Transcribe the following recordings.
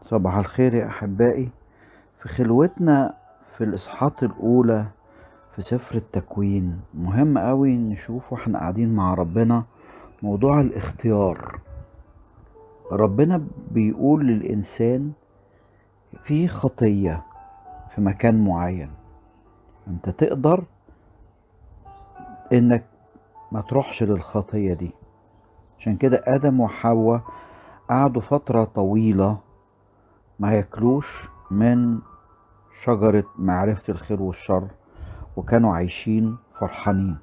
صباح الخير يا أحبائي في خلوتنا في الإصحاحات الأولى في سفر التكوين مهم قوي نشوف واحنا قاعدين مع ربنا موضوع الاختيار ربنا بيقول للإنسان في خطية في مكان معين انت تقدر انك ما تروحش للخطية دي عشان كده آدم وحواء قعدوا فترة طويلة ما ياكلوش من شجرة معرفة الخير والشر وكانوا عايشين فرحانين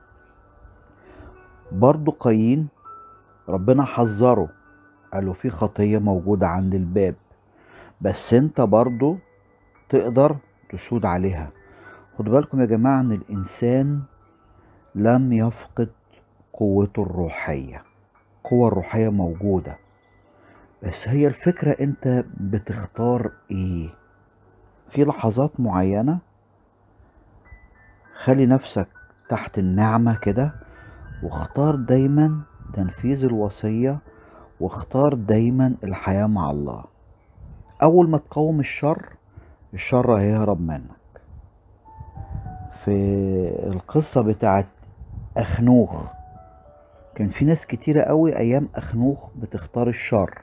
برضو قايين ربنا حذره قالوا في خطية موجودة عند الباب بس انت برضو تقدر تسود عليها خدوا بالكم يا جماعة ان الانسان لم يفقد قوته الروحية القوة الروحية موجودة بس هي الفكرة انت بتختار ايه في لحظات معينة خلي نفسك تحت النعمة كده واختار دايما تنفيذ الوصية واختار دايما الحياة مع الله أول ما تقاوم الشر الشر هيهرب منك في القصة بتاعت أخنوخ كان في ناس كتيرة قوي أيام أخنوخ بتختار الشر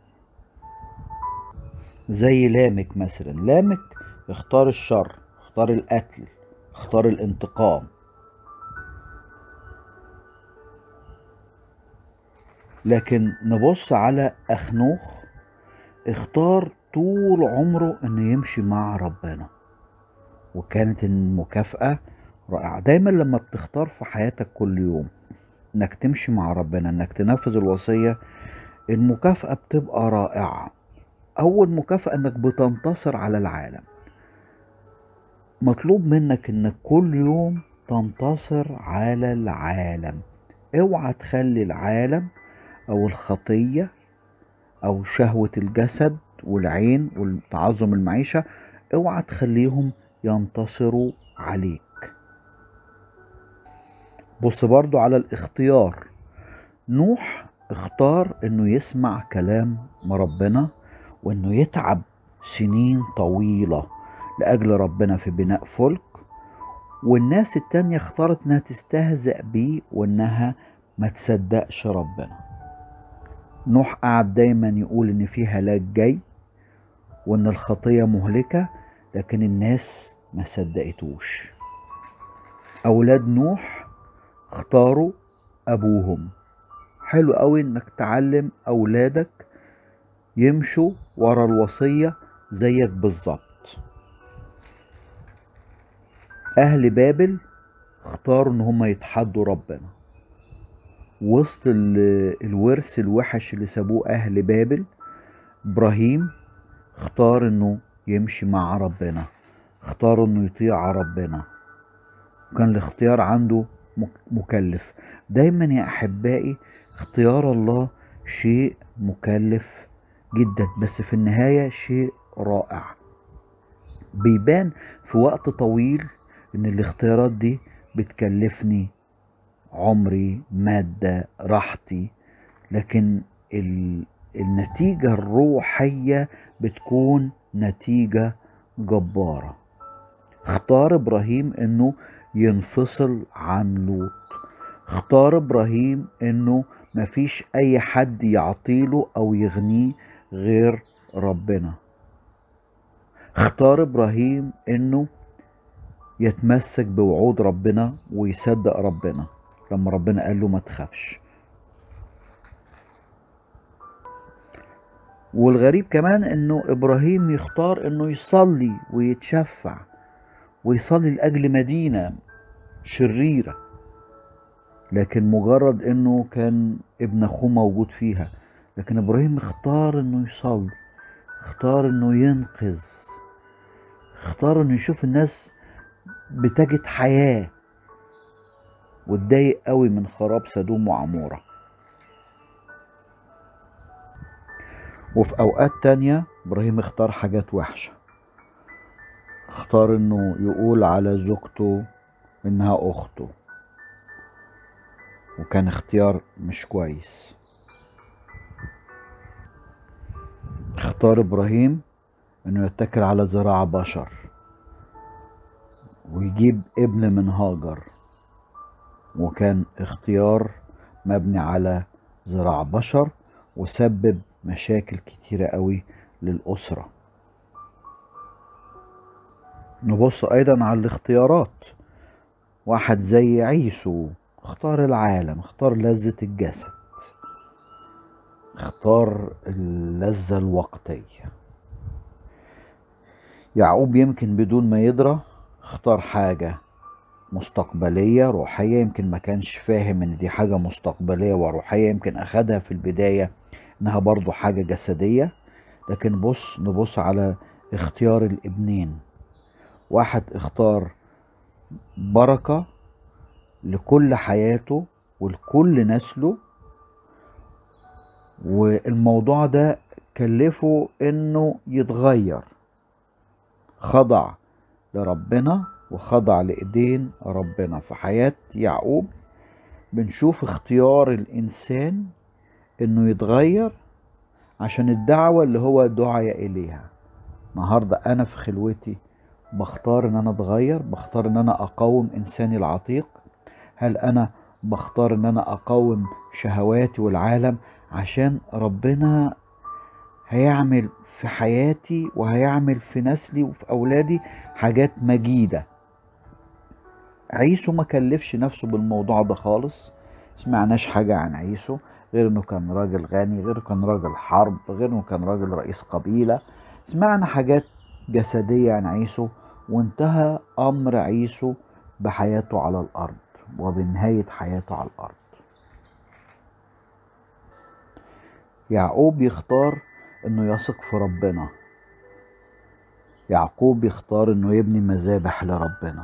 زي لامك مثلا لامك اختار الشر اختار القتل اختار الانتقام لكن نبص على أخنوخ اختار طول عمره انه يمشي مع ربنا وكانت المكافأة رائعة دايما لما بتختار في حياتك كل يوم انك تمشي مع ربنا انك تنفذ الوصية المكافأة بتبقى رائعة اول مكافأة انك بتنتصر على العالم مطلوب منك انك كل يوم تنتصر على العالم اوعى تخلي العالم او الخطية او شهوة الجسد والعين وتعظم المعيشة اوعى تخليهم ينتصروا عليك بص برضو على الاختيار نوح اختار انه يسمع كلام ربنا وانه يتعب سنين طويلة لأجل ربنا في بناء فلك والناس التانية اختارت انها تستهزأ بيه وانها ما تصدقش ربنا نوح قعد دايما يقول ان في هلاك جاي وان الخطية مهلكة لكن الناس ما صدقتوش اولاد نوح اختاروا ابوهم حلو قوي انك تعلم اولادك يمشوا ورا الوصية زيك بالظبط اهل بابل اختاروا ان هم يتحدوا ربنا وسط الورث الوحش اللي سابوه اهل بابل ابراهيم اختار انه يمشي مع ربنا اختار انه يطيع ربنا وكان الاختيار عنده مكلف دايما يا احبائي اختيار الله شيء مكلف جدا بس في النهاية شيء رائع بيبان في وقت طويل ان الاختيارات دي بتكلفني عمري مادة راحتي لكن النتيجة الروحية بتكون نتيجة جبارة اختار ابراهيم انه ينفصل عن لوط اختار ابراهيم انه مفيش اي حد يعطيله او يغنيه غير ربنا اختار ابراهيم انه يتمسك بوعود ربنا ويصدق ربنا لما ربنا قال له ما تخافش والغريب كمان انه ابراهيم يختار انه يصلي ويتشفع ويصلي لاجل مدينه شريره لكن مجرد انه كان ابن اخوه موجود فيها لكن ابراهيم اختار انه يصلي اختار انه ينقذ اختار انه يشوف الناس بتجد حياه واتضايق قوي من خراب سدوم وعموره وفي اوقات تانية ابراهيم اختار حاجات وحشة اختار انه يقول على زوجته انها اخته وكان اختيار مش كويس اختار ابراهيم انه يتكل على ذراع بشر ويجيب ابن من هاجر وكان اختيار مبني على ذراع بشر وسبب مشاكل كتيرة قوي للأسرة نبص أيضا على الاختيارات واحد زي عيسو اختار العالم اختار لذة الجسد اختار اللذة الوقتية يعقوب يمكن بدون ما يدرى اختار حاجة مستقبلية روحية يمكن ما كانش فاهم ان دي حاجة مستقبلية وروحية يمكن اخدها في البداية انها برضو حاجة جسدية لكن بص نبص على اختيار الابنين واحد اختار بركة لكل حياته ولكل نسله والموضوع ده كلفه انه يتغير خضع لربنا وخضع لإيدين ربنا في حياة يعقوب بنشوف اختيار الإنسان إنه يتغير عشان الدعوة اللي هو دعي إليها النهاردة أنا في خلوتي بختار إن أنا أتغير بختار إن أنا أقاوم إنساني العتيق هل أنا بختار إن أنا أقاوم شهواتي والعالم عشان ربنا هيعمل في حياتي وهيعمل في نسلي وفي أولادي حاجات مجيدة عيسو ما كلفش نفسه بالموضوع ده خالص سمعناش حاجة عن عيسو غير انه كان راجل غني غير كان راجل حرب غير انه كان راجل رئيس قبيلة سمعنا حاجات جسدية عن عيسو وانتهى امر عيسو بحياته على الارض وبنهاية حياته على الارض يعقوب يختار انه يثق في ربنا يعقوب يختار انه يبني مذابح لربنا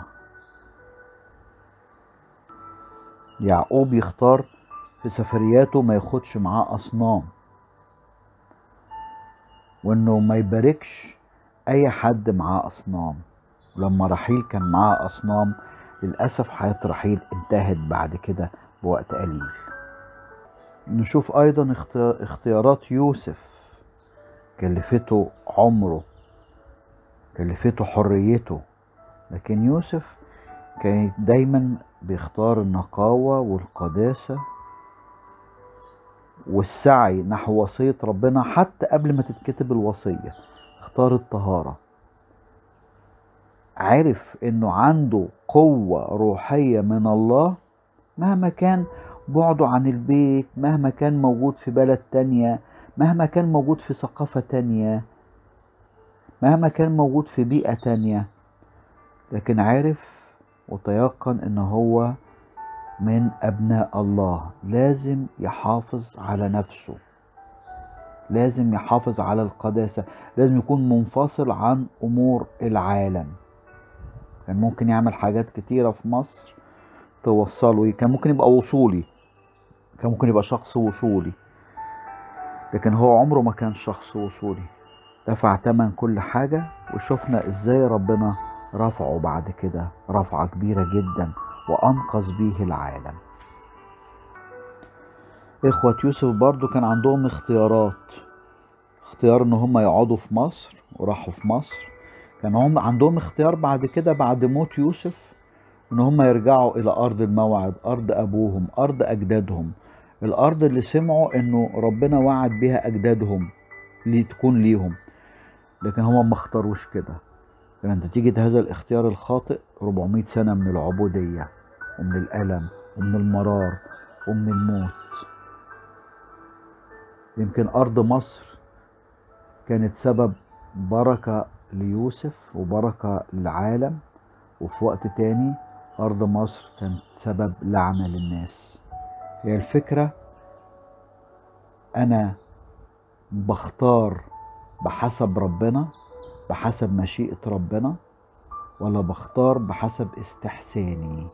يعقوب يختار في سفرياته ما ياخدش معاه اصنام وانه ما يباركش اي حد معاه اصنام لما رحيل كان معاه اصنام للاسف حياه رحيل انتهت بعد كده بوقت قليل نشوف ايضا اختيارات يوسف كلفته عمره كلفته حريته لكن يوسف كان دايما بيختار النقاوة والقداسة والسعي نحو وصية ربنا حتى قبل ما تتكتب الوصية اختار الطهارة عرف انه عنده قوة روحية من الله مهما كان بعده عن البيت مهما كان موجود في بلد تانية مهما كان موجود في ثقافة تانية مهما كان موجود في بيئة تانية لكن عرف وتيقن ان هو من ابناء الله لازم يحافظ على نفسه لازم يحافظ على القداسة لازم يكون منفصل عن امور العالم كان ممكن يعمل حاجات كتيرة في مصر توصله كان ممكن يبقى وصولي كان ممكن يبقى شخص وصولي لكن هو عمره ما كان شخص وصولي دفع تمن كل حاجة وشفنا ازاي ربنا رفعه بعد كده رفعة كبيرة جدا وأنقذ بيه العالم إخوة يوسف برضو كان عندهم اختيارات اختيار ان هم يقعدوا في مصر وراحوا في مصر كان هم عندهم اختيار بعد كده بعد موت يوسف ان هم يرجعوا الى ارض الموعد ارض ابوهم ارض اجدادهم الارض اللي سمعوا انه ربنا وعد بها اجدادهم لتكون ليهم لكن هم ما اختاروش كده كانت نتيجة هذا الاختيار الخاطئ 400 سنة من العبودية ومن الألم ومن المرار ومن الموت يمكن أرض مصر كانت سبب بركة ليوسف وبركة للعالم وفي وقت تاني أرض مصر كانت سبب لعنة للناس هي الفكرة أنا بختار بحسب ربنا بحسب مشيئة ربنا ولا بختار بحسب استحساني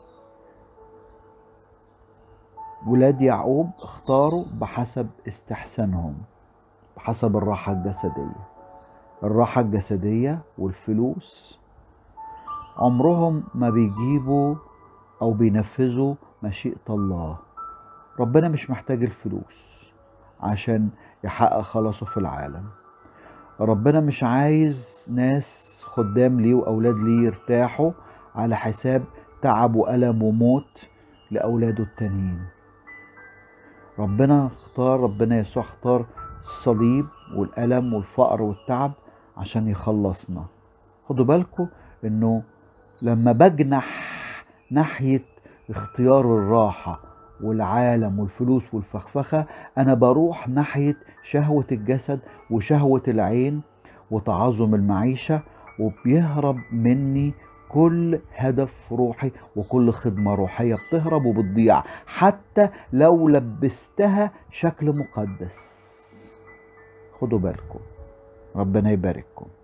ولاد يعقوب اختاروا بحسب استحسانهم بحسب الراحة الجسدية الراحة الجسدية والفلوس عمرهم ما بيجيبوا أو بينفذوا مشيئة الله ربنا مش محتاج الفلوس عشان يحقق خلاصه في العالم ربنا مش عايز ناس خدام ليه واولاد ليه يرتاحوا على حساب تعب والم وموت لاولاده التانيين ربنا اختار ربنا يسوع اختار الصليب والالم والفقر والتعب عشان يخلصنا خدوا بالكم انه لما بجنح ناحيه اختيار الراحه والعالم والفلوس والفخفخه انا بروح ناحيه شهوه الجسد وشهوه العين وتعظم المعيشه وبيهرب مني كل هدف روحي وكل خدمه روحيه بتهرب وبتضيع حتى لو لبستها شكل مقدس خدوا بالكم ربنا يبارككم